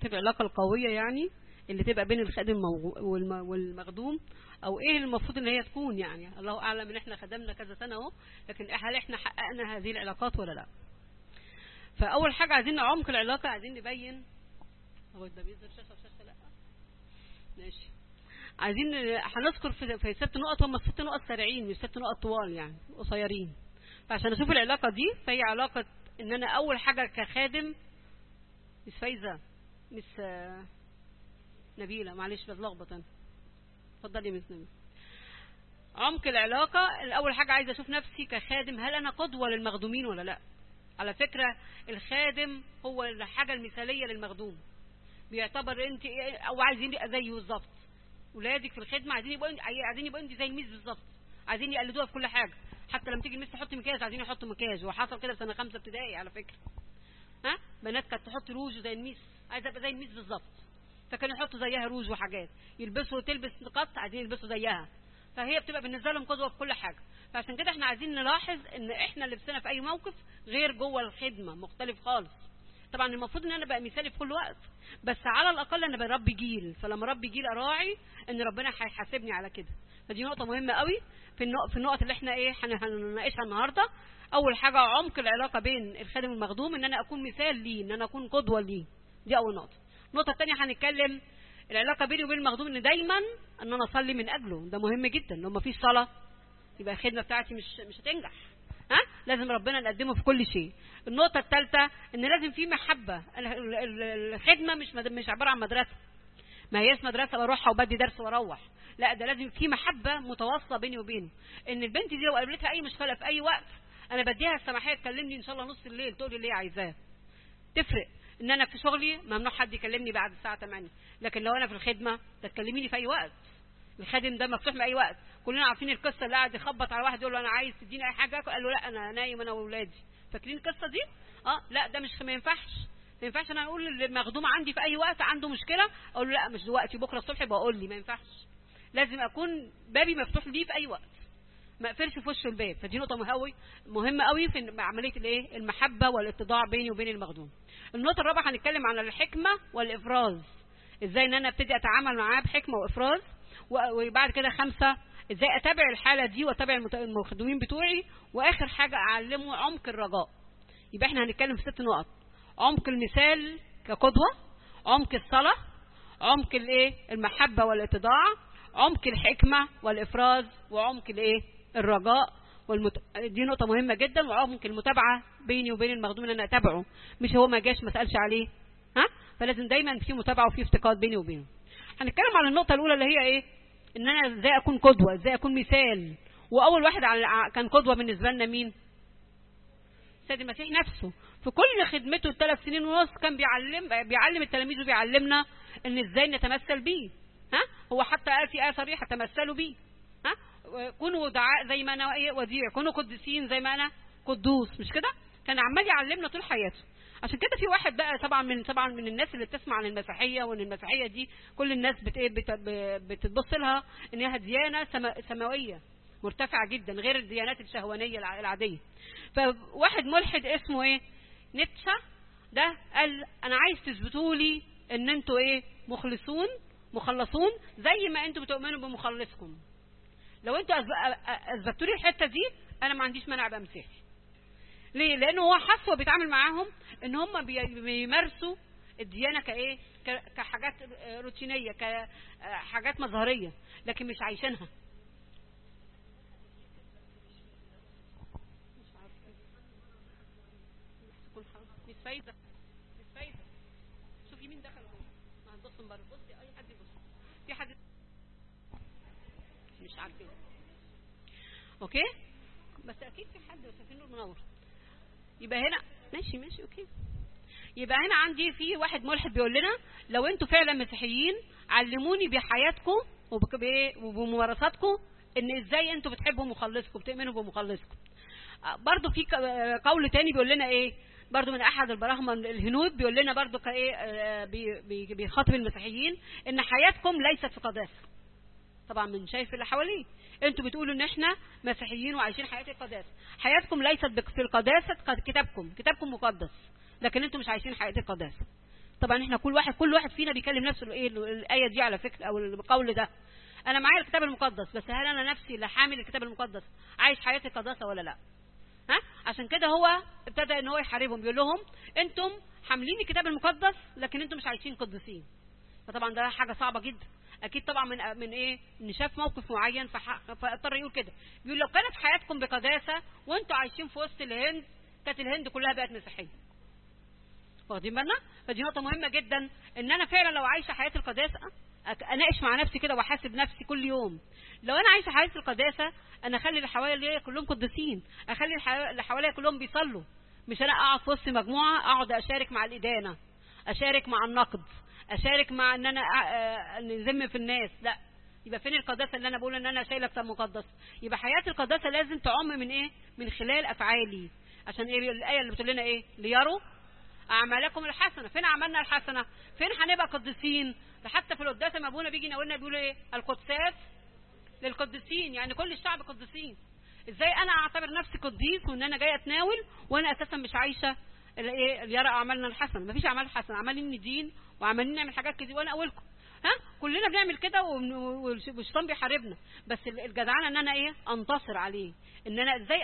تبقى العلاقه القويه يعني اللي تبقى بين الخادم والمخدوم او ايه المفروض ان هي تكون يعني الله اعلم ان احنا خدمنا كذا سنه اهو لكن هل احنا حققنا هذه العلاقات ولا لا فاول حاجه عايزين عمق العلاقه عايزين نبين هو ده بيظهر شاشه وشاشه لا ماشي عايزين هنذكر في, في ست نقط هم ست نقط سريعين مش ست نقط طوال يعني قصيرين فعشان اشوف العلاقه دي فهي علاقه ان انا اول حاجه كخادم مش فايزه مش نبيله معلش بتلخبط انا اتفضلي يا مس نبيله عمق العلاقه الاول حاجه عايزه اشوف نفسي كخادم هل انا قدوه للمخدومين ولا لا على فكره الخادم هو الحاجه المثاليه للمخدوم بيعتبر انت او عايزين يبقى زيه بالظبط ولادك في الخدمه عايزين يبقوا عايزين يبقوا انت زي الميس بالظبط عايزين يقلدوها في كل حاجه حتى لما تيجي الميس تحط مكياج عايزين يحطوا مكياج وحصل كده في سنه خمسه ابتدائي على فكره ها بنات كانت تحط روج زي الميس عايزه ابقى زي الميس بالظبط فكانوا يحطوا زيها روج وحاجات يلبسوا تلبس نقاط عايزين يلبسوا زيها فهي بتبقى بالنسبه لهم قدوه في كل حاجه فعشان كده احنا عايزين نلاحظ ان احنا لبسنا في اي موقف غير جوه الخدمه مختلف خالص طبعا المفروض ان انا بقى مثالي في كل وقت بس على الاقل انا بربي جيل فلما ربي جيل اراعي ان ربنا هيحاسبني على كده فدي نقطه مهمه قوي في النقط في النقط اللي احنا ايه هنناقشها النهارده اول حاجه عمق العلاقه بين الخادم والمخدوم ان انا اكون مثال ليه ان انا اكون قدوه ليه دي اول نقطه النقطه الثانيه هنتكلم العلاقه بيني وبين المخدوم ان دايما ان انا اصلي من اجله ده مهم جدا لو ما فيش صلاه يبقى الخدمه بتاعتي مش مش هتنجح ها لازم ربنا نقدمه في كل شيء النقطه الثالثه ان لازم في محبه الخدمه مش مش عباره عن مدرسه ما هياش مدرسه بروحها وبدي درس واروح لا ده لازم في محبه متواصله بيني وبينه ان البنت دي لو قابلتها اي مشكله في اي وقت انا بديها السماحيه تكلمني ان شاء الله نص الليل تقول لي اللي هي عايزاه تفرق ان انا في شغلي ممنوع حد يكلمني بعد الساعه 8 لكن لو انا في الخدمه تكلميني في اي وقت الخادم ده مفتوح من اي وقت كلنا عارفين القصه اللي قاعد يخبط على واحد يقول له انا عايز تديني اي حاجه قال له لا انا نايم انا واولادي فاكرين القصه دي اه لا ده مش ما ينفعش ما ينفعش انا اقول اللي مخدوم عندي في اي وقت عنده مشكله اقول له لا مش دلوقتي بكره الصبح بقول لي ما ينفعش لازم اكون بابي مفتوح ليه في اي وقت ما اقفلش في وشه الباب فدي نقطه مهوي مهمه قوي في عمليه الايه المحبه والاتضاع بيني وبين المخدوم النقطه الرابعه هنتكلم عن الحكمه والافراز ازاي ان انا ابتدي اتعامل معاه بحكمه وافراز وبعد كده خمسه ازاي اتابع الحاله دي واتابع المخدومين بتوعي واخر حاجه اعلمه عمق الرجاء يبقى احنا هنتكلم في ست نقط عمق المثال كقدوه عمق الصلاه عمق الايه المحبه والاتضاع عمق الحكمه والافراز وعمق الايه الرجاء والمت... دي نقطة مهمة جدا وعمق المتابعة بيني وبين المخدوم ان انا اتابعه مش هو ما جاش ما سألش عليه ها فلازم دايما في متابعة وفي افتقاد بيني وبينه هنتكلم عن النقطة الأولى اللي هي ايه ان انا ازاي اكون قدوة ازاي اكون مثال واول واحد كان قدوة بالنسبة لنا مين سيد المسيح نفسه في كل خدمته الثلاث سنين ونص كان بيعلم بيعلم التلاميذ وبيعلمنا ان ازاي نتمثل بيه ها هو حتى قال في آية صريحة تمثلوا بيه ها كونوا دعاء زي ما انا ايه وديع كونوا قديسين زي ما انا قدوس مش كده كان عمال يعلمنا طول حياته عشان كده في واحد بقى طبعا من طبعا من الناس اللي بتسمع عن المسيحيه وان المسيحيه دي كل الناس بت بتبص لها انها ديانه سما سماويه مرتفعه جدا غير الديانات الشهوانيه العاديه فواحد ملحد اسمه ايه نيتشه ده قال انا عايز تثبتوا لي ان انتوا ايه مخلصون مخلصون زي ما انتوا بتؤمنوا بمخلصكم لو انتوا اثبتوا لي الحته دي انا ما عنديش مانع ابقى مسيحي ليه لانه هو حس وهو بيتعامل معاهم ان هم بيمارسوا الديانه كايه كحاجات روتينيه كحاجات مظهريه لكن مش عايشينها مش فايده مش فايده شوفي مين دخل جوه ما هتبص من بره بصي اي حد يبص في حد مش عارفين اوكي بس اكيد في حد شايفين له منور يبقى هنا ماشي ماشي اوكي يبقى هنا عندي في واحد ملحد بيقول لنا لو انتوا فعلا مسيحيين علموني بحياتكم وبممارساتكم ان ازاي انتوا بتحبوا مخلصكم بتؤمنوا بمخلصكم برضو في قول تاني بيقول لنا ايه برضو من احد البراهمه الهنود بيقول لنا برضو كايه بيخاطب المسيحيين ان حياتكم ليست في قداسه طبعا من شايف اللي حواليه انتوا بتقولوا ان احنا مسيحيين وعايشين حياه القداسه حياتكم ليست في القداسه كتابكم كتابكم مقدس لكن انتوا مش عايشين حياه القداسه طبعا احنا كل واحد كل واحد فينا بيكلم نفسه ايه الايه دي على فكره او القول ده انا معايا الكتاب المقدس بس هل انا نفسي اللي حامل الكتاب المقدس عايش حياتي قداسه ولا لا ها عشان كده هو ابتدى ان هو يحاربهم بيقول لهم انتم حاملين الكتاب المقدس لكن انتم مش عايشين قديسين فطبعا ده حاجه صعبه جدا اكيد طبعا من من ايه ان شاف موقف معين فاضطر يقول كده بيقول لو كانت حياتكم بقداسه وانتم عايشين في وسط الهند كانت الهند كلها بقت مسيحيه واخدين بالنا فدي نقطه مهمه جدا ان انا فعلا لو عايشه حياه القداسه اناقش مع نفسي كده واحاسب نفسي كل يوم لو انا عايشه حياه القداسه انا اخلي اللي حواليا كلهم قديسين اخلي اللي حواليا كلهم بيصلوا مش انا اقعد في وسط مجموعه اقعد اشارك مع الادانه اشارك مع النقد اشارك مع ان انا نذم في الناس لا يبقى فين القداسه اللي انا بقول ان انا شايله كتاب مقدس يبقى حياه القداسه لازم تعم من ايه من خلال افعالي عشان ايه الايه اللي بتقول لنا ايه ليروا اعمالكم الحسنه فين عملنا الحسنه فين هنبقى قديسين ده حتى في القداس لما ابونا بيجي يناولنا بيقول ايه القدسات للقديسين يعني كل الشعب قديسين ازاي انا اعتبر نفسي قديس وان انا جاي اتناول وانا اساسا مش عايشه ايه يرى اعمالنا الحسنه مفيش اعمال حسنه عمالين ندين وعمالين نعمل حاجات كتير وانا اقولكم ها كلنا بنعمل كده والشيطان بيحاربنا بس الجدعانه ان انا ايه انتصر عليه ان انا ازاي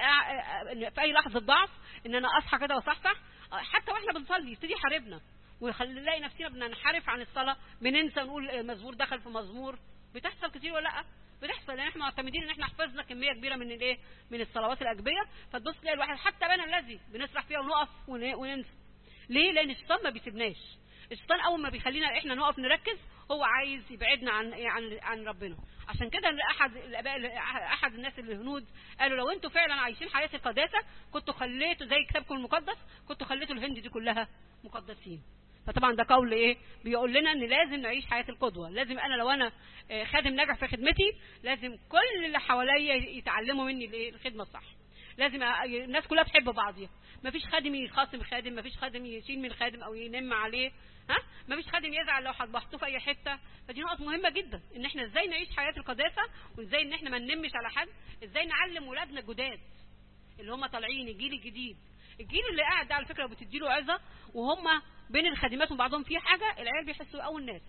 في اي لحظه ضعف ان انا اصحى كده واصحصح حتى واحنا بنصلي يبتدي يحاربنا ونلاقي نفسنا بننحرف عن الصلاه بننسى نقول مزمور دخل في مزمور بتحصل كتير ولا لا بتحصل لان احنا معتمدين ان احنا حفظنا كميه كبيره من الايه من الصلوات الاجبيه فتبص تلاقي الواحد حتى بنا الذي بنسرح فيها ونقف وننسى ليه لان الشيطان ما بيسيبناش الشيطان اول ما بيخلينا احنا نقف نركز هو عايز يبعدنا عن عن عن ربنا عشان كده احد الاباء احد الناس الهنود قالوا لو انتوا فعلا عايشين حياه القداسه كنتوا خليتوا زي كتابكم المقدس كنتوا خليتوا الهند دي كلها مقدسين فطبعا ده قول ايه بيقول لنا ان لازم نعيش حياه القدوه لازم انا لو انا خادم ناجح في خدمتي لازم كل اللي حواليا يتعلموا مني الايه الخدمه الصح لازم الناس كلها تحب بعضيها مفيش خادم يخاصم خادم مفيش خادم يشيل من خادم او ينم عليه ها مفيش خادم يزعل لو حطوه في اي حته فدي نقط مهمه جدا ان احنا ازاي نعيش حياه القداسه وازاي ان احنا ما ننمش على حد ازاي نعلم ولادنا الجداد اللي هم طالعين الجيل الجديد الجيل اللي قاعد ده على فكره بتدي له عظه وهم بين الخادمات وبعضهم في حاجه العيال بيحسوا اول ناس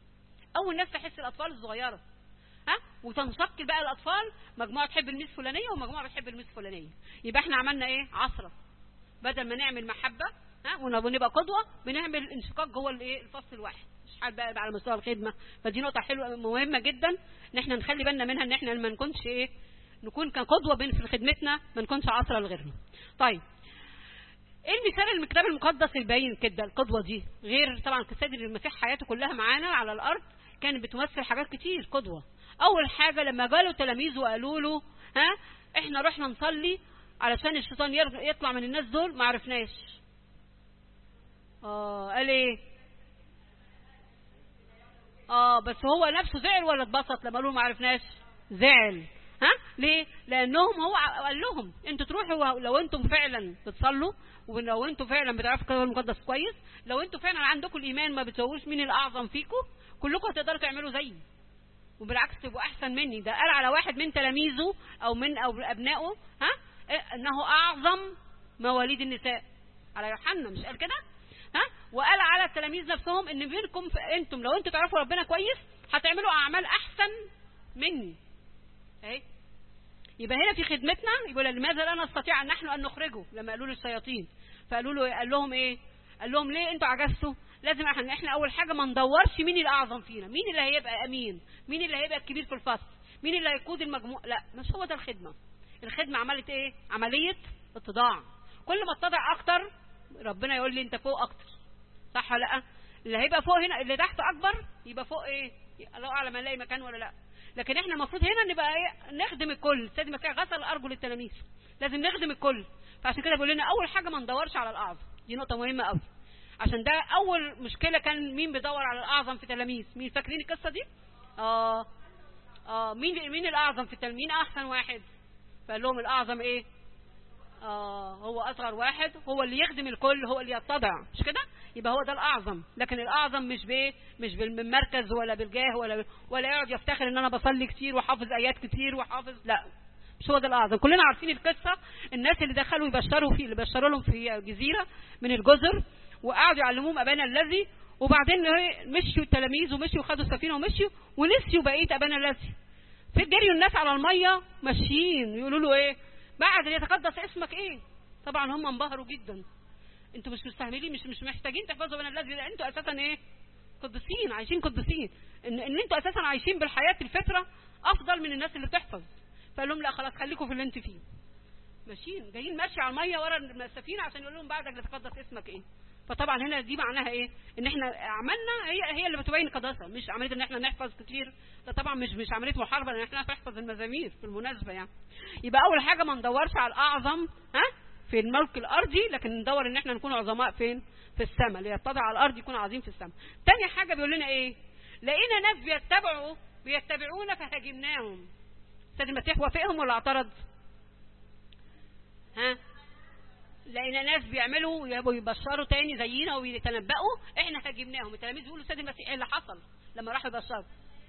اول ناس تحس الاطفال الصغيره ها وتنشق بقى الاطفال مجموعه تحب الميس فلانيه ومجموعه بتحب الميس فلانيه يبقى احنا عملنا ايه عصره بدل ما نعمل محبه ها ونبقى قدوه بنعمل انشقاق جوه الايه الفصل الواحد مش حال بقى على مستوى الخدمه فدي نقطه حلوه مهمه جدا ان احنا نخلي بالنا منها ان احنا ما نكونش ايه نكون كقدوه بين في خدمتنا ما نكونش عصره لغيرنا طيب ايه المثال اللي من الكتاب المقدس الباين كده القدوه دي غير طبعا السيد المسيح حياته كلها معانا على الارض كانت بتمثل حاجات كتير قدوه اول حاجه لما جاله تلاميذه وقالوا له ها احنا رحنا نصلي علشان الشيطان يطلع من الناس دول ما عرفناش اه قال ايه اه بس هو نفسه زعل ولا اتبسط لما قالوا ما عرفناش زعل ها ليه لانهم هو قال لهم انتوا تروحوا لو انتم فعلا بتصلوا ولو انتم فعلا بتعرفوا الكتاب المقدس كويس لو انتم فعلا عندكم الايمان ما بتسووش مين الاعظم فيكم كلكم هتقدروا تعملوا زيي وبالعكس تبقوا احسن مني ده قال على واحد من تلاميذه او من او ابنائه ها انه اعظم مواليد النساء على يوحنا مش قال كده ها وقال على التلاميذ نفسهم ان بينكم انتم لو انتم تعرفوا ربنا كويس هتعملوا اعمال احسن مني اهي يبقى هنا في خدمتنا يقول لماذا لا نستطيع ان نحن ان نخرجه لما قالوا له الشياطين فقالوا له قال لهم ايه قال لهم ليه انتوا عجزتوا لازم احنا احنا اول حاجه ما ندورش مين الاعظم فينا مين اللي هيبقى امين مين اللي هيبقى الكبير في الفصل مين اللي هيقود المجموع لا مش هو ده الخدمه الخدمه عملت ايه عمليه اتضاع كل ما اتضع اكتر ربنا يقول لي انت فوق اكتر صح ولا لا اللي هيبقى فوق هنا اللي تحت اكبر يبقى فوق ايه الله اعلم الاقي مكان ولا لا لكن احنا المفروض هنا نبقى ايه نخدم الكل السيد المسيح غسل ارجل التلاميذ لازم نخدم الكل فعشان كده بيقول لنا اول حاجه ما ندورش على الاعظم دي نقطه مهمه قوي عشان ده اول مشكله كان مين بيدور على الاعظم في تلاميذ مين فاكرين القصه دي اه اه مين مين الاعظم في التلاميذ مين احسن واحد فقال لهم الاعظم ايه آه هو اصغر واحد هو اللي يخدم الكل هو اللي يتضع مش كده يبقى هو ده الاعظم لكن الاعظم مش بايه مش بالمركز ولا بالجاه ولا ولا يقعد يفتخر ان انا بصلي كتير وحافظ ايات كتير وحافظ لا مش هو ده الاعظم كلنا عارفين القصه الناس اللي دخلوا يبشروا فيه اللي بشروا لهم في جزيره من الجزر وقعدوا يعلموهم ابانا الذي وبعدين إيه، مشيوا التلاميذ ومشيوا خدوا السفينه ومشيوا ونسيوا بقيه ابانا الذي في جريوا الناس على الميه ماشيين يقولوا له ايه بعد يتقدس اسمك ايه طبعا هم انبهروا جدا انتوا مش مستعملين مش مش محتاجين تحفظوا ابانا الذي لان انتوا اساسا ايه قديسين عايشين قديسين ان ان انتوا اساسا عايشين بالحياه الفتره افضل من الناس اللي بتحفظ فقال لهم لا خلاص خليكم في اللي انت فيه ماشيين جايين ماشي على الميه ورا السفينه عشان يقول لهم بعدك لتقدس اسمك ايه فطبعا هنا دي معناها ايه ان احنا عملنا هي هي اللي بتبين القداسه مش عمليه ان احنا نحفظ كتير ده طبعا مش مش عمليه محاربه ان احنا نحفظ المزامير بالمناسبه يعني يبقى اول حاجه ما ندورش على الاعظم ها في الملك الارضي لكن ندور ان احنا نكون عظماء فين في السماء اللي يتضع على الارض يكون عظيم في السماء تاني حاجه بيقول لنا ايه لقينا ناس بيتبعوا بيتبعونا فهاجمناهم سيد المسيح وافقهم ولا اعترض ها لقينا ناس بيعملوا ويبشروا تاني زينا ويتنبأوا احنا هاجمناهم التلاميذ بيقولوا سيد المسيح ايه اللي حصل لما راحوا يبشروا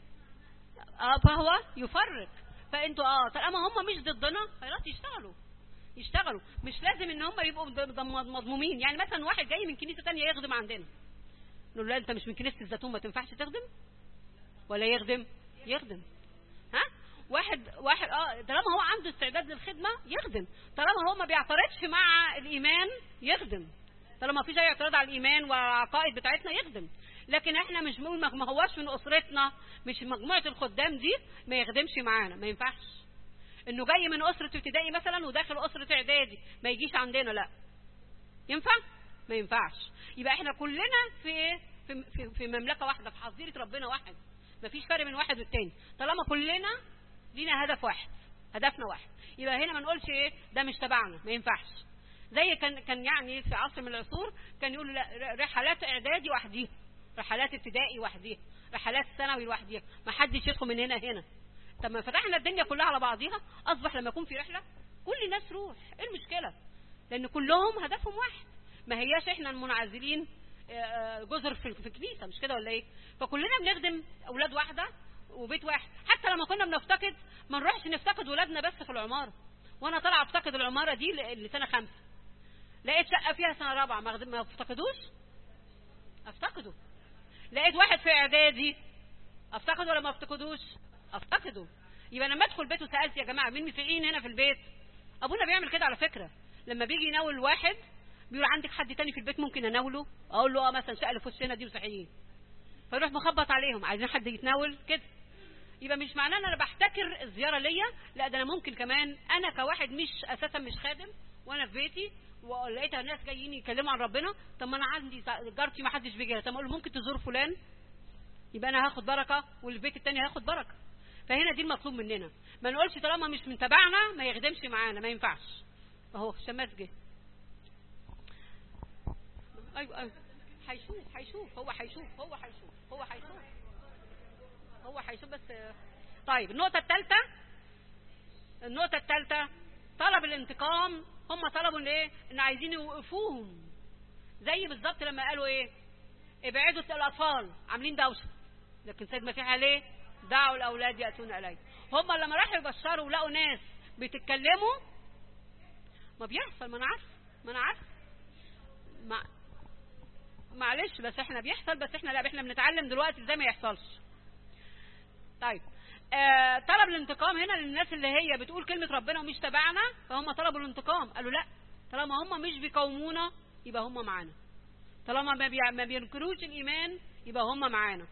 اه فهو يفرق فانتوا اه طالما هم مش ضدنا خلاص يشتغلوا يشتغلوا مش لازم ان هم يبقوا مضمومين يعني مثلا واحد جاي من كنيسه تانية يخدم عندنا نقول له انت مش من كنيسه الزيتون ما تنفعش تخدم ولا يخدم يخدم ها واحد واحد اه طالما هو عنده استعداد للخدمه يخدم طالما هو ما بيعترضش مع الايمان يخدم طالما في اي اعتراض على الايمان والعقائد بتاعتنا يخدم لكن احنا مش بنقول ما هواش من اسرتنا مش مجموعه الخدام دي ما يخدمش معانا ما ينفعش انه جاي من اسره ابتدائي مثلا وداخل اسره اعدادي ما يجيش عندنا لا ينفع ما ينفعش يبقى احنا كلنا في في في, في مملكه واحده في حظيره ربنا واحد ما فيش فرق بين واحد والتاني طالما كلنا لينا هدف واحد هدفنا واحد يبقى هنا ما نقولش ايه ده مش تبعنا ما ينفعش زي كان كان يعني في عصر من العصور كان يقولوا لا رحلات اعدادي وحديها رحلات ابتدائي وحديها رحلات ثانوي لوحديها ما حدش يدخل من هنا هنا طب ما فتحنا الدنيا كلها على بعضيها اصبح لما يكون في رحله كل الناس روح ايه المشكله لان كلهم هدفهم واحد ما هياش احنا المنعزلين جزر في الكنيسه مش كده ولا ايه فكلنا بنخدم اولاد واحده وبيت واحد حتى لما كنا بنفتقد ما نروحش نفتقد ولادنا بس في العماره وانا طالعه افتقد العماره دي لسنه خمسه لقيت شقه فيها سنه رابعه ما افتقدوش افتقده لقيت واحد في اعدادي افتقده ولا ما افتقدوش افتقده يبقى لما ادخل بيته سالت يا جماعه مين مسيحيين هنا في البيت ابونا بيعمل كده على فكره لما بيجي يناول واحد بيقول عندك حد تاني في البيت ممكن اناوله اقول له اه مثلا شقه اللي في وشنا دي مسيحيين فيروح مخبط عليهم عايزين حد يتناول كده يبقى مش معناه ان انا بحتكر الزياره ليا لا ده انا ممكن كمان انا كواحد مش اساسا مش خادم وانا في بيتي ولقيت الناس جايين يتكلموا عن ربنا طب ما انا عندي جارتي ما حدش بيجي طب اقول ممكن تزور فلان يبقى انا هاخد بركه والبيت التاني هياخد بركه فهنا دي المطلوب مننا ما نقولش طالما مش من تبعنا ما يخدمش معانا ما ينفعش اهو شماس جه ايوه ايوه هيشوف هيشوف هو هيشوف هو هيشوف هو هيشوف هو هيشوف بس طيب النقطة الثالثة النقطة الثالثة طلب الانتقام هم طلبوا ان ايه ان عايزين يوقفوهم زي بالظبط لما قالوا ايه ابعدوا الاطفال عاملين دوشه لكن سيد المسيح قال ايه دعوا الاولاد ياتون الي هم لما راحوا يبشروا ولقوا ناس بتتكلموا ما بيحصل ما انا عارف ما انا عارف ما معلش بس احنا بيحصل بس احنا لا احنا بنتعلم دلوقتي ازاي ما يحصلش طيب آه طلب الانتقام هنا للناس اللي هي بتقول كلمة ربنا ومش تبعنا فهم طلبوا الانتقام قالوا لا طالما هم مش بيقاومونا يبقى هم معانا طالما ما, بي... ما بينكروش الايمان يبقى هم معانا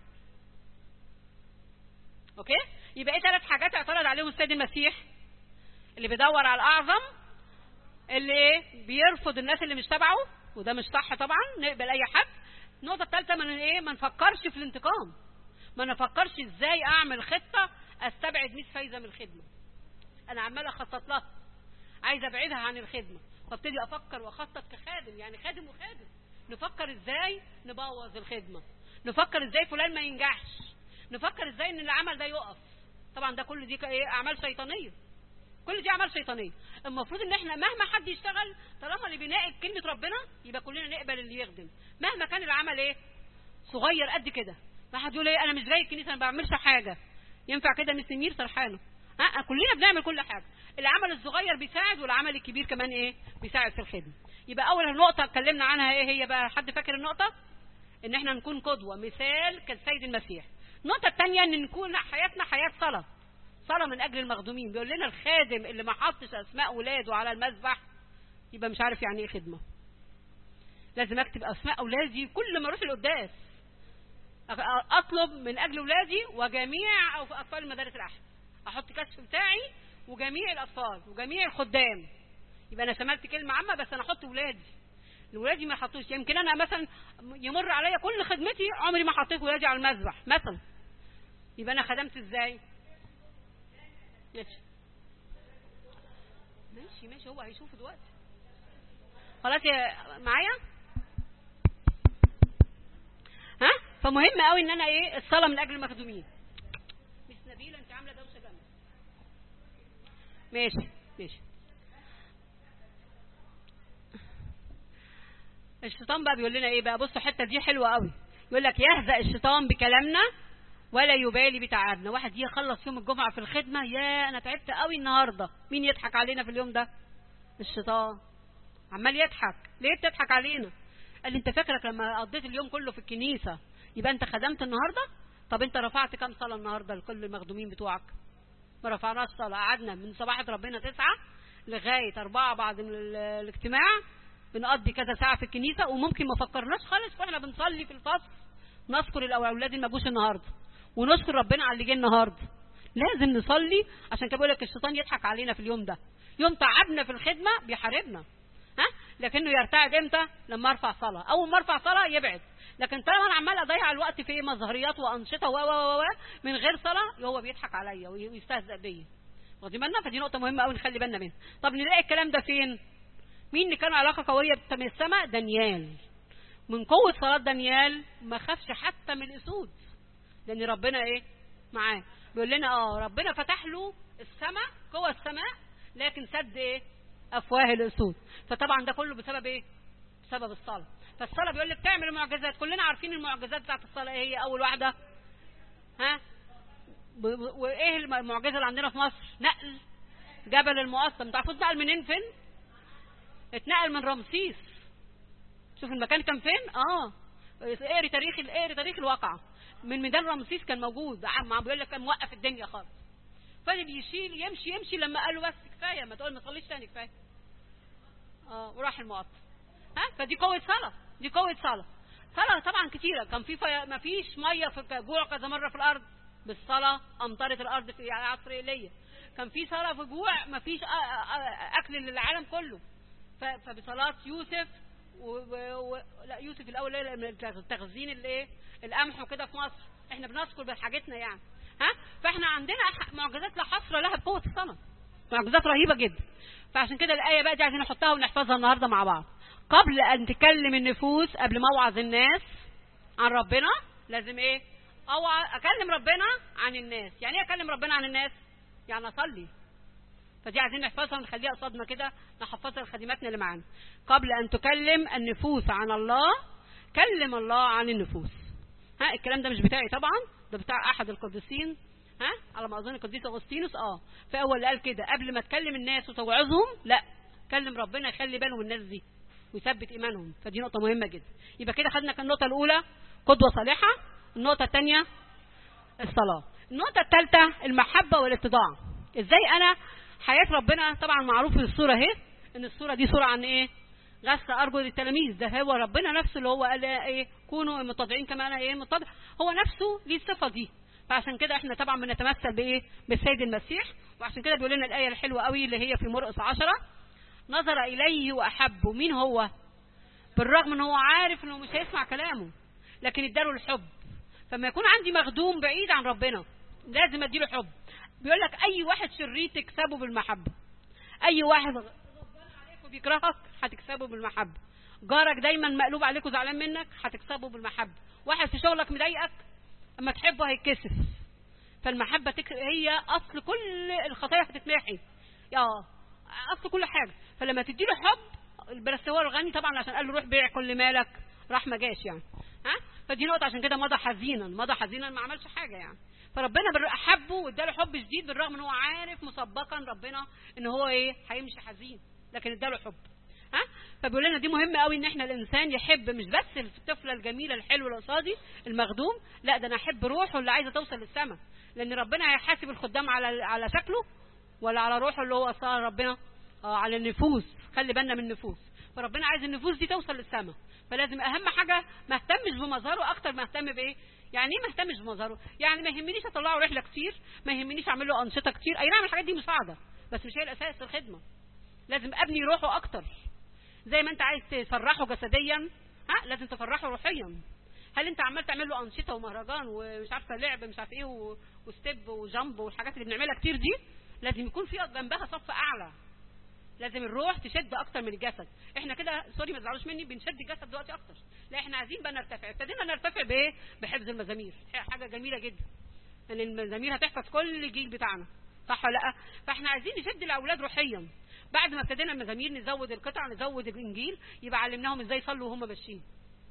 اوكي يبقى ايه ثلاث حاجات اعترض عليهم السيد المسيح اللي بيدور على الاعظم اللي ايه بيرفض الناس اللي مش تبعه وده مش صح طبعا نقبل اي حد النقطه الثالثه من ايه ما نفكرش في الانتقام ما نفكرش ازاي اعمل خطه استبعد ميس فايزه من الخدمه انا عمال اخطط لها عايزه ابعدها عن الخدمه فابتدي افكر واخطط كخادم يعني خادم وخادم نفكر ازاي نبوظ الخدمه نفكر ازاي فلان ما ينجحش نفكر ازاي ان العمل ده يقف طبعا ده كل دي ايه اعمال شيطانيه كل دي اعمال شيطانيه المفروض ان احنا مهما حد يشتغل طالما اللي بيناقض كلمه ربنا يبقى كلنا نقبل اللي يخدم مهما كان العمل ايه صغير قد كده ما حد يقول ايه انا مش جاي الكنيسه انا ما بعملش حاجه ينفع كده مس نمير سرحانه ها كلنا بنعمل كل حاجه العمل الصغير بيساعد والعمل الكبير كمان ايه بيساعد في الخدمه يبقى اول نقطه اتكلمنا عنها ايه هي بقى حد فاكر النقطه ان احنا نكون قدوه مثال كالسيد المسيح النقطه الثانيه ان نكون حياتنا حياه صلاه صلاه من اجل المخدومين بيقول لنا الخادم اللي ما حطش اسماء ولاده على المذبح يبقى مش عارف يعني ايه خدمه لازم اكتب اسماء اولادي كل ما اروح القداس اطلب من اجل اولادي وجميع او اطفال مدارس الاحد احط كشف بتاعي وجميع الاطفال وجميع الخدام يبقى انا شملت كلمه عامه بس انا احط ولادي ولادي ما يحطوش يمكن انا مثلا يمر عليا كل خدمتي عمري ما حطيت ولادي على المذبح مثلا يبقى انا خدمت ازاي ماشي ماشي ماشي هو هيشوف دلوقتي خلاص يا معايا ها فمهم قوي ان انا ايه الصلاه من اجل المخدومين مش نبيله انت عامله دوشه جنبي ماشي ماشي الشيطان بقى بيقول لنا ايه بقى بصوا الحته دي حلوه قوي يقول لك يهزأ الشيطان بكلامنا ولا يبالي بتعبنا واحد يخلص يوم الجمعه في الخدمه يا انا تعبت قوي النهارده مين يضحك علينا في اليوم ده الشيطان عمال يضحك ليه بتضحك علينا قال لي انت فاكرك لما قضيت اليوم كله في الكنيسه يبقى انت خدمت النهارده طب انت رفعت كام صلاه النهارده لكل المخدومين بتوعك ما رفعناش صلاه قعدنا من صباحة ربنا تسعة لغايه أربعة بعد من الاجتماع بنقضي كذا ساعه في الكنيسه وممكن ما فكرناش خالص واحنا بنصلي في الفصل نذكر الاولاد اللي ما جوش النهارده ونشكر ربنا على اللي جه النهارده لازم نصلي عشان كده بقول لك الشيطان يضحك علينا في اليوم ده يوم تعبنا في الخدمه بيحاربنا ها لكنه يرتعد امتى لما ارفع صلاه اول ما ارفع صلاه يبعد لكن طالما انا عمال اضيع الوقت في مظهريات وانشطه و و من غير صلاه هو بيضحك عليا ويستهزئ بيا واخدين بالنا فدي نقطه مهمه قوي نخلي بالنا منها طب نلاقي الكلام ده فين مين اللي كان علاقه قويه من السماء دانيال من قوه صلاه دانيال ما خافش حتى من الاسود لان ربنا ايه معاه بيقول لنا اه ربنا فتح له السماء قوه السماء لكن سد ايه افواه الاسود فطبعا ده كله بسبب ايه بسبب الصلاه فالصلاه بيقول لك تعمل المعجزات كلنا عارفين المعجزات بتاعت الصلاه ايه هي اول واحده ها وايه المعجزه اللي عندنا في مصر نقل جبل المقطم تعرفوا اتنقل منين فين اتنقل من رمسيس شوف المكان كان فين اه اقري تاريخ اقري تاريخ الواقعه من ميدان رمسيس كان موجود ما بيقول لك كان موقف الدنيا خالص فاللي بيشيل يمشي يمشي لما قال له بس كفايه ما تقول ما تصليش تاني كفايه اه وراح المقطم ها فدي قوه صلاه دي قوه صلاه صلاه طبعا كتيره كان في في ما فيش ميه في جوع كذا مره في الارض بالصلاه امطرت الارض في عصر ايليا كان في صلاه في جوع ما فيش اكل للعالم كله فبصلاه يوسف و... و... لا يوسف الاول تخزين الايه القمح وكده في مصر احنا بنذكر بحاجتنا يعني ها فاحنا عندنا معجزات لا حصر لها بقوه الصمد معجزات رهيبه جدا فعشان كده الايه بقى دي عايزين نحطها ونحفظها النهارده مع بعض قبل ان تكلم النفوس قبل ما اوعظ الناس عن ربنا لازم ايه اوعى اكلم ربنا عن الناس يعني ايه اكلم ربنا عن الناس يعني اصلي فدي عايزين نحفظها ونخليها قصادنا كده نحفظها لخدماتنا اللي معانا قبل ان تكلم النفوس عن الله كلم الله عن النفوس ها الكلام ده مش بتاعي طبعا ده بتاع احد القديسين ها على ما اظن القديس اغسطينوس اه فهو اللي قال كده قبل ما تكلم الناس وتوعظهم لا كلم ربنا يخلي باله من الناس دي ويثبت ايمانهم فدي نقطه مهمه جدا يبقى كده خدنا كان النقطه الاولى قدوه صالحه النقطه الثانيه الصلاه النقطه الثالثه المحبه والاتضاع ازاي انا حياه ربنا طبعا معروف في الصوره اهي ان الصوره دي صوره عن ايه غسل ارجل التلاميذ ده هو ربنا نفسه اللي هو قال ايه كونوا متضعين كما انا ايه متضع هو نفسه ليه الصفه دي فعشان كده احنا طبعا بنتمثل بايه بالسيد المسيح وعشان كده بيقول لنا الايه الحلوه قوي اللي هي في مرقس عشرة نظر اليه واحبه مين هو بالرغم ان هو عارف انه مش هيسمع كلامه لكن اداله الحب فما يكون عندي مخدوم بعيد عن ربنا لازم اديله حب بيقول لك اي واحد شرير تكسبه بالمحبه اي واحد غضبان عليك وبيكرهك هتكسبه بالمحبه جارك دايما مقلوب عليك وزعلان منك هتكسبه بالمحبه واحد في شغلك مضايقك اما تحبه هيتكسف فالمحبه تك... هي اصل كل الخطايا هتتمحي يا اصل كل حاجه فلما تديله حب بس هو الغني طبعا عشان قال له روح بيع كل مالك راح ما جاش يعني ها فدي نقطه عشان كده مضى حزينا مضى حزينا ما عملش حاجه يعني فربنا حبه واداله حب شديد بالرغم ان هو عارف مسبقا ربنا ان هو ايه هيمشي حزين لكن اداله حب ها فبيقول لنا دي مهمه قوي ان احنا الانسان يحب مش بس الطفله الجميله الحلوه اللي قصادي المخدوم لا ده انا احب روحه اللي عايزه توصل للسماء لان ربنا هيحاسب الخدام على على شكله ولا على روحه اللي هو اصلا ربنا اه على النفوس خلي بالنا من النفوس فربنا عايز النفوس دي توصل للسماء فلازم اهم حاجه ما اهتمش بمظهره اكتر ما اهتم بايه يعني ايه ما اهتمش بمظهره يعني ما يهمنيش اطلعه رحله كتير ما يهمنيش اعمل له انشطه كتير اي نعم الحاجات دي مساعده بس مش هي الاساس في الخدمه لازم ابني روحه اكتر زي ما انت عايز تفرحه جسديا ها لازم تفرحه روحيا هل انت عمال تعمل له انشطه ومهرجان ومش عارفه لعب مش عارف ايه و- وستيب وجامب والحاجات اللي بنعملها كتير دي لازم يكون في جنبها صف اعلى لازم الروح تشد اكتر من الجسد احنا كده سوري ما تزعلوش مني بنشد الجسد دلوقتي اكتر لا احنا عايزين بقى نرتفع ابتدينا نرتفع بايه بحفظ المزامير حاجه جميله جدا ان المزامير هتحفظ كل الجيل بتاعنا صح ولا لا فاحنا عايزين نشد الاولاد روحيا بعد ما ابتدينا المزامير نزود القطع نزود الانجيل يبقى علمناهم ازاي يصلوا وهم ماشيين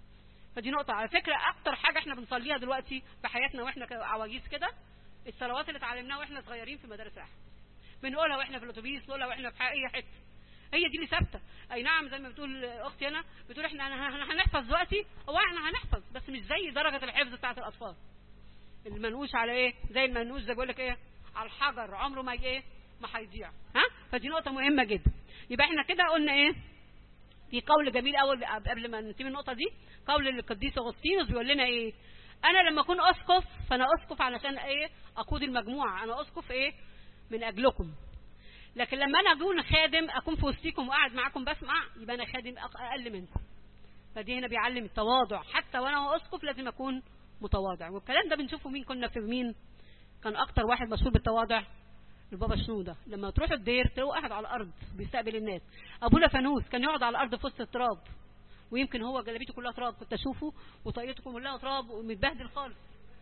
فدي نقطة على فكرة أكتر حاجة احنا بنصليها دلوقتي في حياتنا واحنا عواجيز كده الصلوات اللي اتعلمناها واحنا صغيرين في مدارس الأحد بنقولها واحنا في الأتوبيس نقولها واحنا في أي حتة هي دي اللي ثابتة أي نعم زي ما بتقول أختي أنا بتقول احنا هن- هنحفظ دلوقتي هو احنا هنحفظ بس مش زي درجة الحفظ بتاعت الأطفال المنقوش على ايه زي المنقوش زي بيقول لك ايه على الحجر عمره ما ايه ما هيضيع ها فدي نقطة مهمة جدا يبقى احنا كده قلنا ايه في قول جميل اول قبل ما ننتهي من النقطه دي قول القديس اغسطينوس بيقول لنا ايه انا لما اكون اسقف فانا اسقف علشان ايه اقود المجموعه انا اسقف ايه من اجلكم لكن لما انا اكون خادم اكون في وسطيكم وقاعد معاكم بسمع يبقى انا خادم أق- اقل منكم فدي هنا بيعلم التواضع حتى وانا هو اسقف لازم اكون متواضع والكلام ده بنشوفه مين كنا في مين كان اكتر واحد مشهور بالتواضع البابا شنودة لما تروح الدير تلاقوا قاعد على الارض بيستقبل الناس ابونا فانوس كان يقعد على الارض في وسط التراب ويمكن هو جلابيته كلها تراب كنت اشوفه وطاقيته كلها تراب ومتبهدل خالص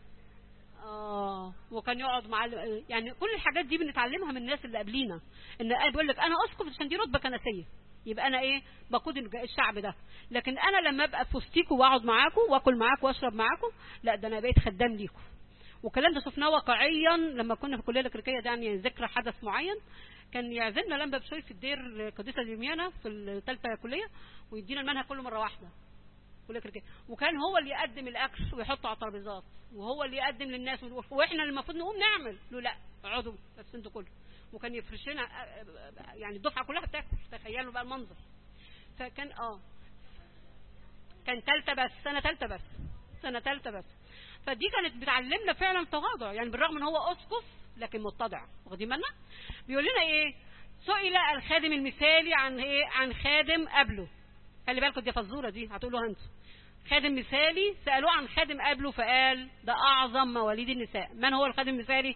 اه وكان يقعد مع ال- يعني كل الحاجات دي بنتعلمها من الناس اللي قبلينا ان انا بيقول لك انا اسقف عشان دي رتبه كنسيه يبقى انا ايه بقود الج- الشعب ده لكن انا لما ابقى في وسطيكم واقعد معاكم واكل معاكم واشرب معاكم لا ده انا بقيت خدام ليكم والكلام ده شفناه واقعيا لما كنا في الكليه الكليريكيه ده يعني ذكرى حدث معين كان يعزمنا لمبه بشوي في الدير القديسه اليوميانه في الثالثه كليه ويدينا المنهج كله مره واحده كليه كليريكيه وكان هو اللي يقدم الاكل ويحطه على الترابيزات وهو اللي يقدم للناس واحنا اللي المفروض نقوم نعمل له لا اقعدوا بس انتوا كله وكان يفرش لنا يعني الدفعه كلها بتاكل تخيلوا بقى المنظر فكان اه كان ثالثه بس سنه ثالثه بس سنه ثالثه بس فدي كانت بتعلمنا فعلا تواضع يعني بالرغم ان هو اسقف لكن متضع واخدين بالنا بيقول لنا ايه سئل الخادم المثالي عن ايه عن خادم قبله خلي بالكم دي فزوره دي هتقولوها انتوا خادم مثالي سالوه عن خادم قبله فقال ده اعظم مواليد النساء من هو الخادم المثالي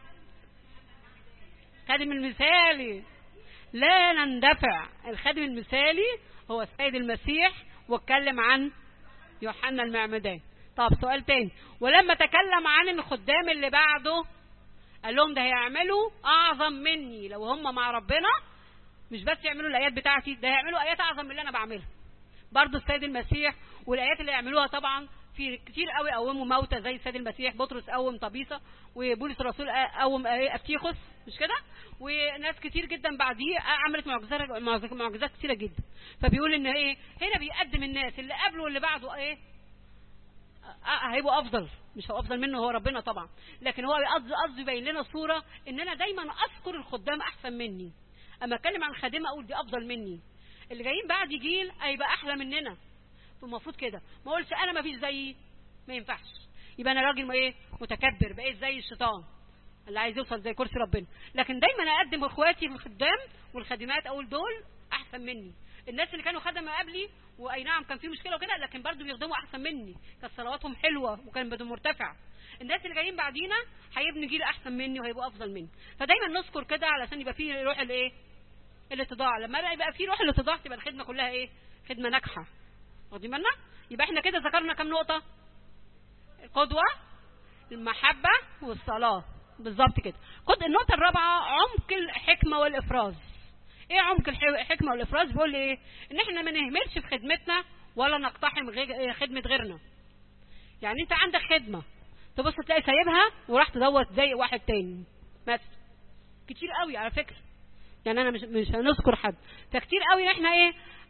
خادم المثالي لا نندفع الخادم المثالي هو السيد المسيح واتكلم عن يوحنا المعمدان طب سؤال تاني ولما تكلم عن الخدام اللي بعده قال لهم ده هيعملوا اعظم مني لو هم مع ربنا مش بس يعملوا الايات بتاعتي ده هيعملوا ايات اعظم من اللي انا بعملها برضه السيد المسيح والايات اللي يعملوها طبعا في كتير قوي قوموا موتى زي السيد المسيح بطرس قوم طبيسه وبولس الرسول قوم افتيخوس مش كده وناس كتير جدا بعديه عملت معجزات معجزات كتيره جدا فبيقول ان ايه هنا بيقدم الناس اللي قبله واللي بعده ايه هيبقوا افضل مش هو افضل منه هو ربنا طبعا لكن هو قصده قصده يبين لنا صوره ان انا دايما اذكر الخدام احسن مني اما اتكلم عن خادمه اقول دي افضل مني اللي جايين بعد جيل هيبقى احلى مننا المفروض كده ما اقولش انا ما فيش زيي ما ينفعش يبقى انا راجل ما ايه متكبر بقيت زي الشيطان اللي عايز يوصل زي كرسي ربنا لكن دايما اقدم اخواتي الخدام والخادمات اقول دول احسن مني الناس اللي كانوا خدمه قبلي واي نعم كان في مشكله وكده لكن برضه بيخدموا احسن مني كانت صلواتهم حلوه وكان بدهم مرتفع الناس اللي جايين بعدينا هيبنوا جيل احسن مني وهيبقوا افضل مني فدايما نذكر كده علشان يبقى فيه روح الايه الاتضاع لما يبقى فيه روح الاتضاع تبقى الخدمه كلها ايه خدمه ناجحه واخدين بالنا يبقى احنا كده ذكرنا كام نقطه القدوه المحبه والصلاه بالظبط كده خد النقطه الرابعه عمق الحكمه والافراز ايه عمق الحكمه والافراز بيقول ايه ان احنا ما نهملش في خدمتنا ولا نقتحم غير خدمه غيرنا يعني انت عندك خدمه تبص تلاقي سايبها وراح تدور زي واحد تاني بس كتير قوي على فكره يعني انا مش مش هنذكر حد فكتير قوي احنا ايه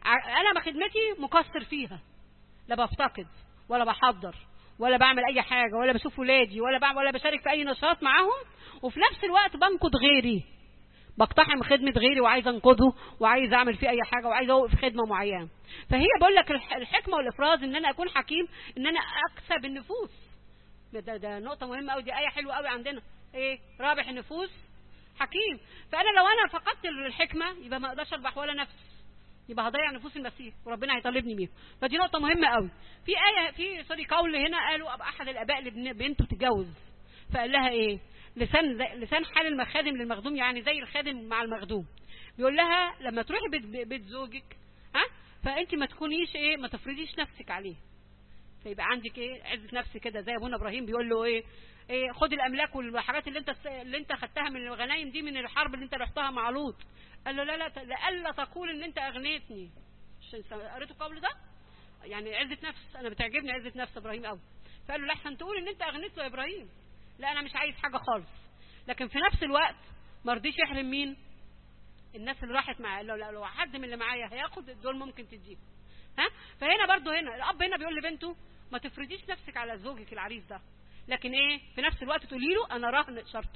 ع- انا بخدمتي مقصر فيها لا بفتقد ولا بحضر ولا بعمل اي حاجه ولا بشوف ولادي ولا بعمل ولا بشارك في اي نشاط معاهم وفي نفس الوقت بنقد غيري بقتحم خدمة غيري وعايز انقذه وعايز اعمل فيه اي حاجة وعايز اوقف خدمة معينة فهي بقول لك الح- الحكمة والافراز ان انا اكون حكيم ان انا اكسب النفوس ده, ده نقطة مهمة قوي دي آية حلوة قوي عندنا ايه رابح النفوس حكيم فانا لو انا فقدت الحكمة يبقى ما اقدرش اربح ولا نفس يبقى هضيع نفوس المسيح وربنا هيطالبني بيها فدي نقطة مهمة قوي في آية في سوري قول هنا قالوا أبقى أحد الآباء اللي بن- بنته تتجوز فقال لها إيه لسان زي- لسان حال المخادم للمخدوم يعني زي الخادم مع المخدوم بيقول لها لما تروحي بيت, بيت زوجك ها فأنت ما تكونيش إيه ما تفرضيش نفسك عليه فيبقى عندك ايه عزه نفس كده زي ابونا ابراهيم بيقول له ايه ايه خد الاملاك والحاجات اللي انت اللي انت خدتها من الغنايم دي من الحرب اللي انت رحتها مع لوط قال له لا لا لألا تقول ان انت اغنيتني مش قريتوا القول ده يعني عزه نفس انا بتعجبني عزه نفس ابراهيم قوي فقال له لا احسن تقول ان انت اغنيته يا ابراهيم لا انا مش عايز حاجه خالص لكن في نفس الوقت ما رضيش يحرم مين الناس اللي راحت معاه قال له لا لو حد من اللي معايا هياخد دول ممكن تديه ها فهنا برضو هنا الاب هنا بيقول لبنته ما تفرضيش نفسك على زوجك العريس ده لكن ايه في نفس الوقت تقولي له انا راهن شرطك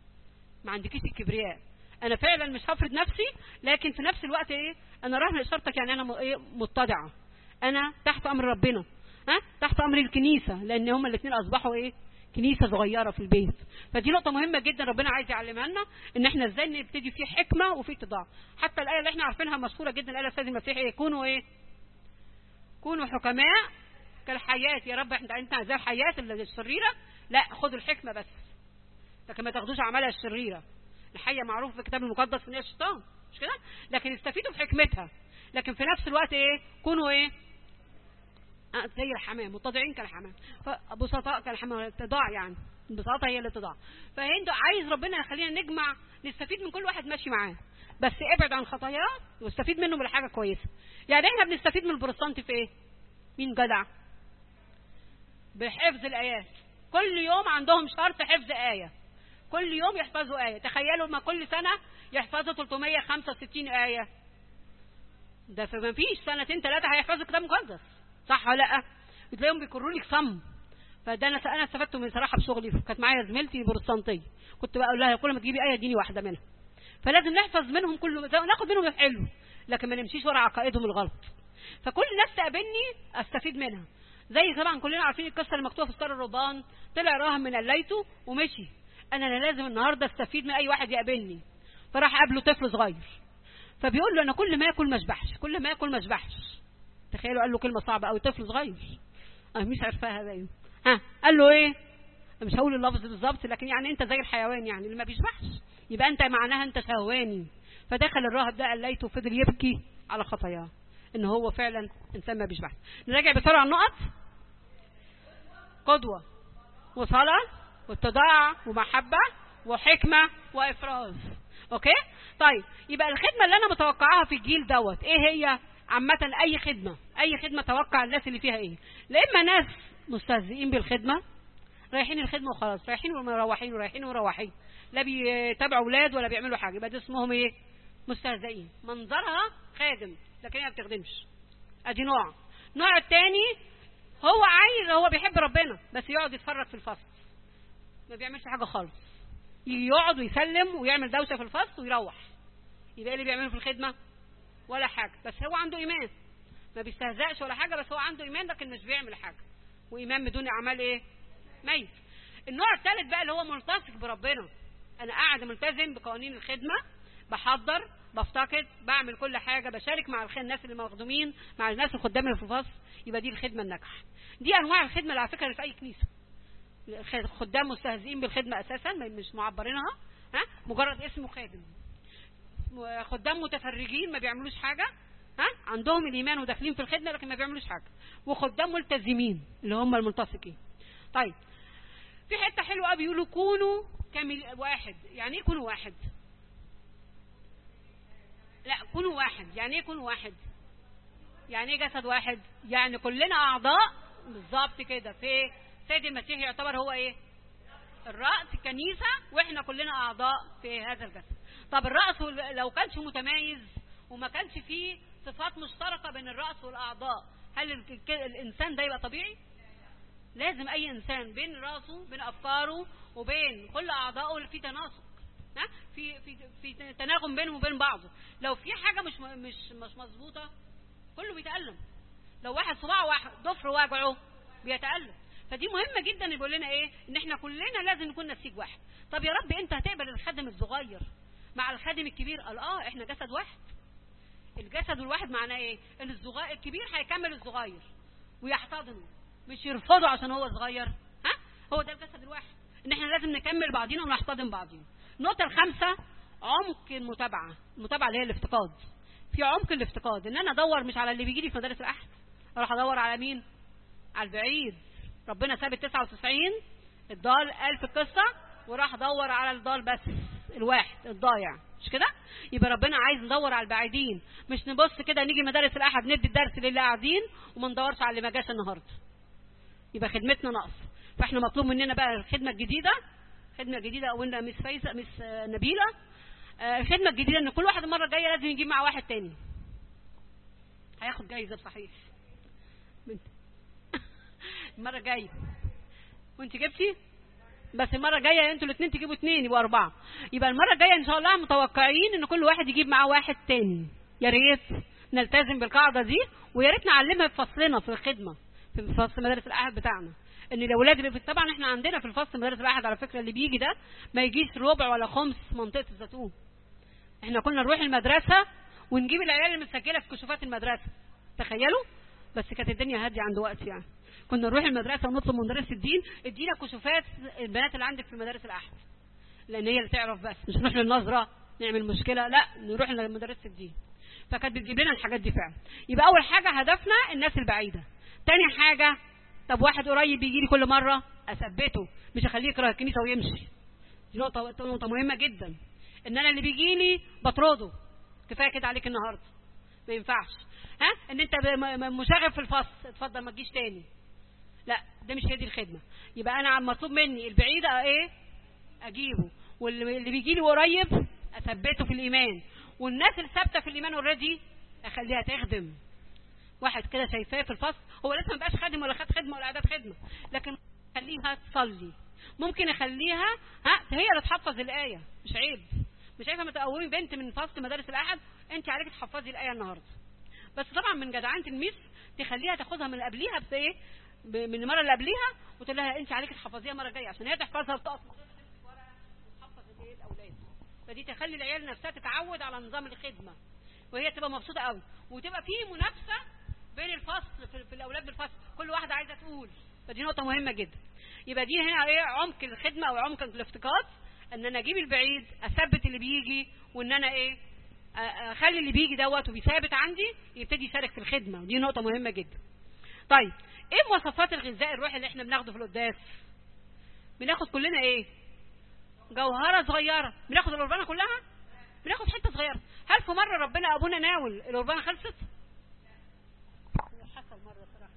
ما عندكيش الكبرياء انا فعلا مش هفرض نفسي لكن في نفس الوقت ايه انا راهن شرطك يعني انا م- ايه متضعه انا تحت امر ربنا ها تحت امر الكنيسه لان هما الاثنين اصبحوا ايه كنيسه صغيره في البيت فدي نقطه مهمه جدا ربنا عايز يعلمها لنا ان احنا ازاي نبتدي في حكمه وفي اتضاع حتى الايه اللي احنا عارفينها مشهوره جدا الايه السيد المسيح ايه كونوا ايه كونوا حكماء كالحياة يا رب انت انت زي الحياة الشريرة لا خدوا الحكمة بس لكن ما تاخدوش اعمالها الشريرة الحية معروف في الكتاب المقدس ان هي الشيطان مش كده لكن استفيدوا بحكمتها لكن في نفس الوقت ايه كونوا ايه آه، زي الحمام متضعين كالحمام فبسطاء كالحمام اتضاع يعني البساطة هي الاتضاع فانت عايز ربنا يخلينا نجمع نستفيد من كل واحد ماشي معاه بس ابعد عن خطاياه واستفيد منه بالحاجة كويسة يعني احنا بنستفيد من البروتستانت في ايه مين جدع بحفظ الآيات كل يوم عندهم شرط حفظ آية كل يوم يحفظوا آية تخيلوا ما كل سنة يحفظوا 365 آية ده في ما فيش سنتين ثلاثة هيحفظوا كتاب مقدس صح ولا لا بتلاقيهم بيكروا لك صم فده انا انا استفدت من صراحه بشغلي كانت معايا زميلتي بروتستانتيه كنت بقول لها كل ما تجيبي ايه اديني واحده منها فلازم نحفظ منهم كل ناخد منهم الحلو لكن ما نمشيش ورا عقائدهم الغلط فكل الناس تقابلني استفيد منها زي طبعا كلنا عارفين القصه اللي مكتوبه في ستار الرهبان طلع راهب من قليته ومشي انا أنا لازم النهارده استفيد من اي واحد يقابلني فراح قابله طفل صغير فبيقول له انا كل ما اكل ما اشبعش كل ما اكل ما اشبعش تخيلوا قال له كلمه صعبه قوي طفل صغير انا مش عارفاها باين ها قال له ايه مش هقول اللفظ بالظبط لكن يعني انت زي الحيوان يعني اللي ما بيشبعش يبقى انت معناها انت شهواني فدخل الراهب ده قليته وفضل يبكي على خطاياه ان هو فعلا انسان ما بيشبعش نراجع بسرعه النقط قدوه وصلاه واتضاع ومحبه وحكمه وافراز اوكي طيب يبقى الخدمه اللي انا متوقعاها في الجيل دوت ايه هي عامه اي خدمه اي خدمه توقع الناس اللي فيها ايه لا اما ناس مستهزئين بالخدمه رايحين الخدمه وخلاص رايحين ومروحين ورايحين ومروحين لا بيتابعوا اولاد ولا بيعملوا حاجه يبقى ده اسمهم ايه مستهزئين منظرها خادم لكن هي ما بتخدمش ادي نوع النوع الثاني هو عايز هو بيحب ربنا بس يقعد يتفرج في الفصل ما بيعملش حاجه خالص يقعد ويسلم ويعمل دوشه في الفصل ويروح يبقى إيه اللي بيعمله في الخدمه ولا حاجه بس هو عنده ايمان ما بيستهزأش ولا حاجه بس هو عنده ايمان لكن مش بيعمل حاجه وايمان بدون اعمال ايه ميت النوع الثالث بقى اللي هو ملتصق بربنا انا قاعد ملتزم بقوانين الخدمه بحضر بفتقد بعمل كل حاجه بشارك مع الخ- الناس اللي مخدومين مع الناس الخدام اللي في الفصل يبقى دي الخدمه الناجحه دي انواع الخدمه اللي على فكره اللي في اي كنيسه خدام مستهزئين بالخدمه اساسا ما- مش معبرينها ها مجرد اسمه خادم خدام متفرجين ما بيعملوش حاجه ها عندهم الايمان وداخلين في الخدمه لكن ما بيعملوش حاجه وخدام ملتزمين اللي هم الملتصقين طيب في حته حلوه قوي بيقولوا كونوا كامل واحد يعني ايه كونوا واحد لا كونوا واحد يعني ايه كونوا واحد يعني ايه جسد واحد يعني كلنا اعضاء بالظبط كده في سيد المسيح يعتبر هو ايه الرأس الكنيسة واحنا كلنا اعضاء في هذا الجسد طب الرأس لو كانش متميز وما كانش فيه صفات مشتركه بين الراس والاعضاء هل ال- ك- الانسان ده يبقى طبيعي لازم اي انسان بين راسه بين افكاره وبين كل اعضائه في تناسق ها في في في تناغم بينهم وبين بعضه لو في حاجه مش م- مش مش مظبوطه كله بيتالم لو واحد صباعه واحد ضفر واجعه بيتالم فدي مهمه جدا يقول لنا ايه ان احنا كلنا لازم نكون نسيج واحد طب يا رب انت هتقبل الخادم الصغير مع الخادم الكبير قال اه احنا جسد واحد الجسد الواحد معناه ايه ان الصغير الكبير هيكمل الصغير ويحتضنه مش يرفضه عشان هو صغير ها هو ده الجسد الواحد ان احنا لازم نكمل بعضينا ونحتضن بعضينا النقطه الخامسه عمق المتابعه المتابعه اللي هي الافتقاد في عمق الافتقاد ان انا ادور مش على اللي بيجي لي في مدارس الاحد اروح ادور على مين على البعيد ربنا ساب ال 99 الضال قال في القصه وراح دور على الضال بس الواحد الضايع مش كده يبقى ربنا عايز ندور على البعيدين مش نبص كده نيجي مدارس الاحد ندي الدرس للي قاعدين وما ندورش على اللي ما جاش النهارده يبقى خدمتنا ناقص فاحنا مطلوب مننا بقى الخدمه الجديده خدمه جديده قلنا مس فايزه مس آه، نبيله آه، الخدمه الجديده ان كل واحد المره الجايه لازم يجيب مع واحد تاني هياخد جايزه صحيح بنت. المره الجايه وانت جبتي بس المره الجايه انتوا الاثنين تجيبوا اثنين يبقوا اربعه يبقى المره الجايه ان شاء الله متوقعين ان كل واحد يجيب معاه واحد تاني يا ريت نلتزم بالقاعده دي ويا ريت نعلمها في فصلنا في الخدمه في فصل مدارس الاحد بتاعنا ان الاولاد اللي في طبعا احنا عندنا في الفصل مدارس الاحد على فكره اللي بيجي ده ما يجيش ربع ولا خمس منطقه الزيتون احنا كنا نروح المدرسه ونجيب العيال المسجله في كشوفات المدرسه تخيلوا بس كانت الدنيا هاديه عند وقت يعني كنا نروح المدرسه ونطلب من مدرس الدين ادينا كشوفات البنات اللي عندك في مدارس الاحد لان هي اللي تعرف بس مش نروح للنظره نعمل مشكله لا نروح لمدرسه الدين فكانت بتجيب لنا الحاجات دي فعلا يبقى اول حاجه هدفنا الناس البعيده تاني حاجه طب واحد قريب بيجي لي كل مره اثبته مش اخليه يكره الكنيسه ويمشي دي نقطه نقطه مهمه جدا ان انا اللي بيجي لي بطرده كفايه كده عليك النهارده ما ينفعش ها ان انت ب- م- م- مشاغب في الفصل اتفضل ما تجيش تاني لا ده مش هي دي الخدمه يبقى انا عم مطلوب مني البعيد ايه اجيبه واللي اللي بيجي لي قريب اثبته في الايمان والناس اللي ثابته في الايمان اوريدي اخليها تخدم واحد كده شايفاه في الفصل هو لسه ما بقاش خادم ولا خد خدمه ولا اعداد خدمه لكن اخليها تصلي ممكن اخليها ها هي اللي تحفظ الايه مش عيب مش عارفه ما تقومي بنت من فصل مدارس الاحد انت عليك تحفظي الايه النهارده بس طبعا من جدعانه الميس تخليها تاخدها من قبليها بايه ب- من المره اللي قبليها وتقول لها انت عليك تحفظيها المره الجايه عشان هي تحفظها وتقف تحفظ الايه الاولاد فدي تخلي العيال نفسها تتعود على نظام الخدمه وهي تبقى مبسوطه قوي وتبقى في منافسه بين الفصل في, في الاولاد بالفصل كل واحده عايزه تقول فدي نقطه مهمه جدا يبقى دي هنا ايه عمق الخدمه او عمق الافتقاد ان انا اجيب البعيد اثبت اللي بيجي وان انا ايه أ- اخلي اللي بيجي دوت وبيثابت عندي يبتدي يشارك في الخدمه ودي نقطه مهمه جدا طيب ايه مواصفات الغذاء الروحي اللي احنا بناخده في القداس بناخد كلنا ايه جوهره صغيره بناخد القربانه كلها بناخد حته صغيره هل في مره ربنا ابونا ناول القربانه خلصت حصل مره صراحه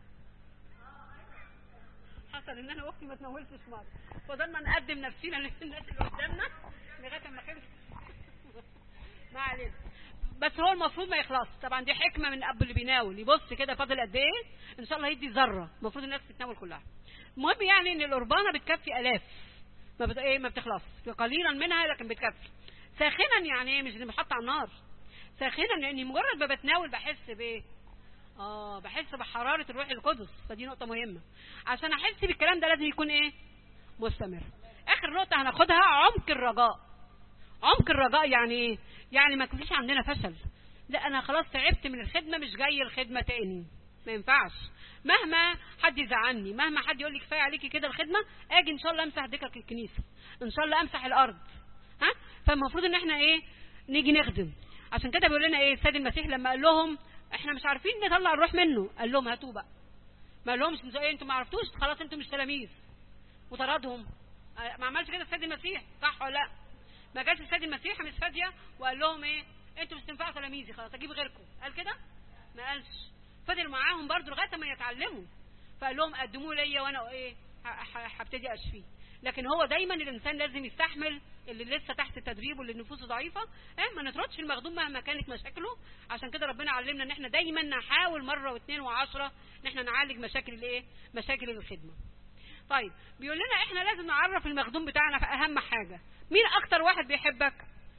حصل ان انا واختي ما تناولتش مره فضلنا نقدم نفسينا للناس اللي قدامنا لغايه ما خلص ما علينا بس هو المفروض ما يخلص طبعا دي حكمه من الاب اللي بيناول يبص كده فاضل قد ايه ان شاء الله يدي ذره المفروض الناس تتناول كلها المهم يعني ان القربانه بتكفي الاف ما بت... ايه ما بتخلص قليلا منها لكن بتكفي ساخنا يعني ايه مش اللي بحط على النار ساخنا لاني مجرد ما بتناول بحس بايه اه بحس بحراره الروح القدس فدي نقطه مهمه عشان احس بالكلام ده لازم يكون ايه مستمر اخر نقطه هناخدها عمق الرجاء عمق الرجاء يعني ايه يعني ما تكونش عندنا فشل لا انا خلاص تعبت من الخدمه مش جاي الخدمه تاني ما ينفعش مهما حد يزعلني مهما حد يقول لي كفايه عليكي كده الخدمه اجي ان شاء الله امسح دكك الكنيسه ان شاء الله امسح الارض ها فالمفروض ان احنا ايه نيجي نخدم عشان كده بيقول لنا ايه السيد المسيح لما قال لهم احنا مش عارفين نطلع الروح منه قال لهم هاتوه بقى ما قال لهمش انتوا ايه انتوا ما عرفتوش خلاص انتوا مش تلاميذ وطردهم آه، ما عملش كده السيد المسيح صح ولا لا ما جاش السيد المسيح مش فاضيه وقال لهم ايه انتوا مش تنفعوا تلاميذي خلاص اجيب غيركم قال كده ما قالش فضل معاهم برضو لغايه ما يتعلموا فقال لهم قدموه ليا وانا ايه ه- ه- هبتدي اشفيه لكن هو دايما الانسان لازم يستحمل اللي لسه تحت التدريب واللي نفوسه ضعيفه اه ما نطردش المخدوم مهما كانت مشاكله عشان كده ربنا علمنا ان احنا دايما نحاول مره واثنين وعشرة ان احنا نعالج مشاكل الايه مشاكل الخدمه طيب بيقول لنا احنا لازم نعرف المخدوم بتاعنا في اهم حاجه مين اكتر واحد بيحبك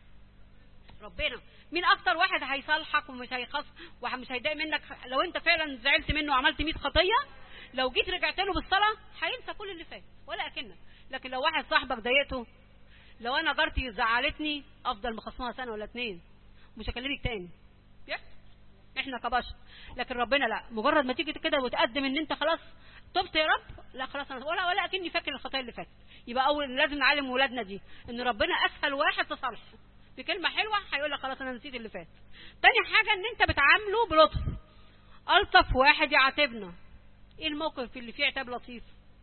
ربنا مين اكتر واحد هيصالحك ومش هيخص ومش هيضايق منك لو انت فعلا زعلت منه وعملت 100 خطيه لو جيت رجعت له بالصلاه هينسى كل اللي فات ولا اكنك لكن لو واحد صاحبك ضايقته لو انا جارتي زعلتني افضل مخصمها سنه ولا اتنين مش هكلمك تاني بيحصل احنا كبشر لكن ربنا لا مجرد ما تيجي كده وتقدم ان انت خلاص تبت يا رب لا خلاص انا ولا ولا اكني فاكر الخطايا اللي فاتت يبقى اول لازم نعلم ولادنا دي ان ربنا اسهل واحد تصالحه بكلمه حلوه هيقول لك خلاص انا نسيت اللي فات تاني حاجه ان انت بتعامله بلطف الطف واحد يعاتبنا ايه الموقف اللي فيه عتاب لطيف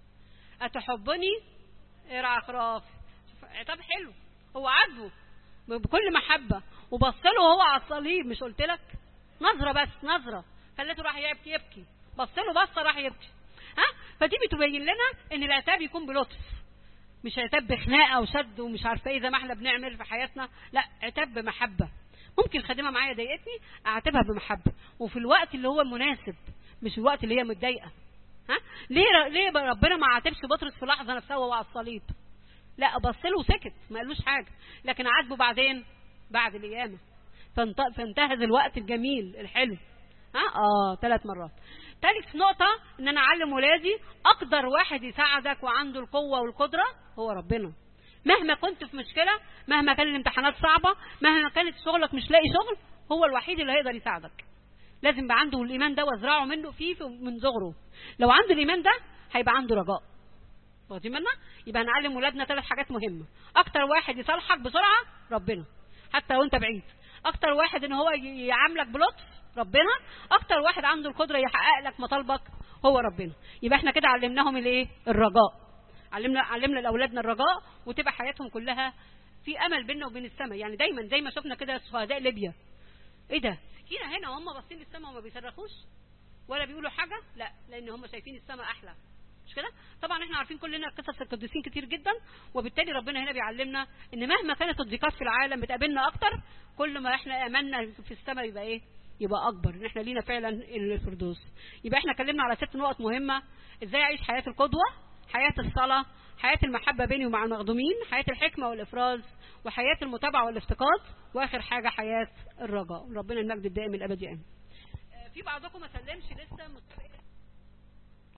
اتحبني ارعى خراف عتاب حلو هو عاتبه بكل محبه وبص له وهو على الصليب مش قلت لك نظره بس نظره خليته راح يبكي يبكي بص له بصه راح يبكي ها فدي بتبين لنا ان العتاب يكون بلطف مش عتاب بخناقه وشد ومش عارفه ايه زي ما احنا بنعمل في حياتنا لا عتاب بمحبه ممكن خادمه معايا ضايقتني اعاتبها بمحبه وفي الوقت اللي هو المناسب مش الوقت اللي هي متضايقه ها ليه ليه ربنا ما عاتبش بطرس في لحظه نفسها وهو على الصليب لا بص له وسكت ما قالوش حاجه لكن عاتبه بعدين بعد القيامه فانتهز الوقت الجميل الحلو ها اه ثلاث مرات ثالث نقطة ان انا اعلم ولادي اقدر واحد يساعدك وعنده القوة والقدرة هو ربنا مهما كنت في مشكلة مهما كان الامتحانات صعبة مهما كانت شغلك مش لاقي شغل هو الوحيد اللي هيقدر يساعدك لازم يبقى عنده الايمان ده وازرعه منه فيه من صغره لو عنده الايمان ده هيبقى عنده رجاء واخدين بالنا يبقى هنعلم ولادنا ثلاث حاجات مهمة اكتر واحد يصالحك بسرعة ربنا حتى لو انت بعيد اكتر واحد ان هو يعاملك بلطف ربنا اكتر واحد عنده القدره يحقق لك مطالبك هو ربنا يبقى احنا كده علمناهم الايه الرجاء علمنا علمنا لاولادنا الرجاء وتبقى حياتهم كلها في امل بيننا وبين السماء يعني دايما زي ما شفنا كده شهداء ليبيا ايه ده سكينه هنا وهم باصين للسماء وما بيصرخوش ولا بيقولوا حاجه لا لان هم شايفين السماء احلى مش كده طبعا احنا عارفين كلنا قصص القديسين كتير جدا وبالتالي ربنا هنا بيعلمنا ان مهما كانت الضيقات في العالم بتقابلنا اكتر كل ما احنا املنا في السماء يبقى ايه يبقى اكبر ان احنا لينا فعلا الفردوس يبقى احنا اتكلمنا على ست نقط مهمه ازاي اعيش حياه القدوه حياه الصلاه حياه المحبه بيني ومع المخدومين حياه الحكمه والافراز وحياه المتابعه والافتقاد واخر حاجه حياه الرجاء ربنا المجد الدائم الابدي امين في بعضكم ما سلمش لسه